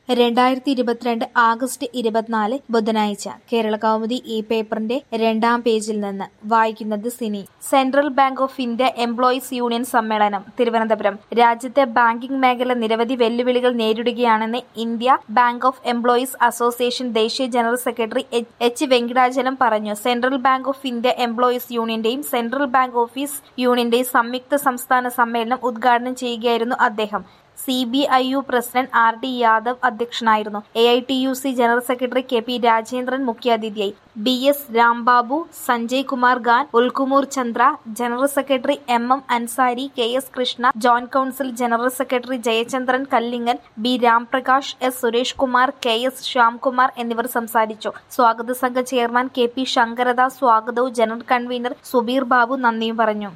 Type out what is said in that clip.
രണ്ടായിരത്തി ഇരുപത്തിരണ്ട് ആഗസ്റ്റ് ഇരുപത്തിനാല് ബുധനാഴ്ച കേരള കൗമുദി ഈ പേപ്പറിന്റെ രണ്ടാം പേജിൽ നിന്ന് വായിക്കുന്നത് Cini Central Bank of India employees union സമ്മേളനം തിരുവനന്തപുരം രാജ്യത്തെ ബാങ്കിംഗ് മേഖല നിരവധി വെല്ലുവിളികൾ നേരിടുകയാണെന്ന് India bank of employees association ദേശീയ general secretary H H Venkatachalam പറഞ്ഞു Central Bank of India employees യൂണിയന്റെയും സെൻട്രൽ ബാങ്ക് ഓഫീസ് യൂണിയന്റെയും സംയുക്ത സംസ്ഥാന സമ്മേളനം ഉദ്ഘാടനം ചെയ്യുകയായിരുന്നു അദ്ദേഹം C B I U president R D Yadav അധ്യക്ഷനായിരുന്നു A I T U C general secretary K P Rajendran മുഖ്യാതിഥിയായി B S Rambabu Sanjay Kumar Khan Ulkumoor Chandra general secretary M M Ansari K S Krishna joint council general secretary Jayachandran Kallingal B Ramprakash S Suresh Kumar K S Shyamkumar എന്നിവർ സംസാരിച്ചു സ്വാഗത സംഘ chairman K P Sankaradas സ്വാഗതവും general convener Subeer Babu നന്ദിയും പറഞ്ഞു